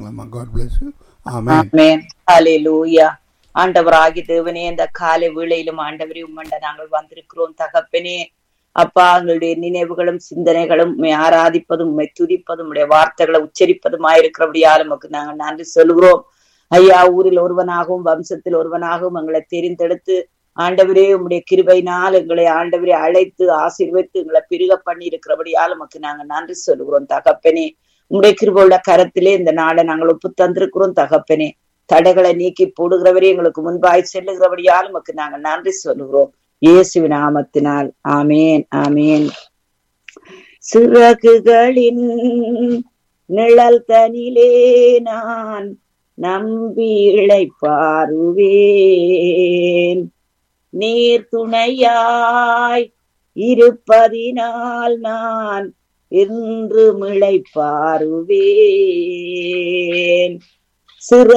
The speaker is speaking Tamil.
போதுமா God bless you amen amen ஹalleluya ஆண்டவராகி தேவனே இந்த காலை வேளையிலும் ஆண்டவரே உம்மண்ட நாங்கள் வந்திருக்கிறோம் தகப்பனே அப்பா எங்களுடைய நினைவுகளும் சிந்தனைகளும் உம்மை ஆராதிப்பதும் உம்மை துதிப்பதும் உடைய வார்த்தைகளை உச்சரிப்பதுமாயிருக்கிறபடியால் நமக்கு நாங்கள் நன்றி சொல்கிறோம் ஐயா ஊரில் ஒருவனாகவும் வம்சத்தில் ஒருவனாகவும் எங்களை தெரிந்தெடுத்து ஆண்டவரே உம்முடைய கிருபையினால் எங்களை ஆண்டவரே அழைத்து ஆசீர்வதித்து எங்களை பெருக பண்ணி இருக்கிறபடியால் நமக்கு நாங்க நன்றி சொல்கிறோம் தகப்பனே உம்முடைய கிருபையுள்ள கரத்திலே இந்த நாளை நாங்கள் ஒப்பு தந்திருக்கிறோம் தகப்பனே தடைகளை நீக்கி போடுகிறவரே எங்களுக்கு முன்பாய் செல்லுகிறபடியால் நமக்கு நாங்கள் நன்றி சொல்கிறோம் இயேசுவின் நாமத்தினால் ஆமேன் ஆமேன் சிறகுகளின் நிழல் தனிலே நான் நம்பி இளைப்பாருவேன் நீர் துணையாய் இருப்பதினால் நான் இன்று இளைப்பாருவேன் சிற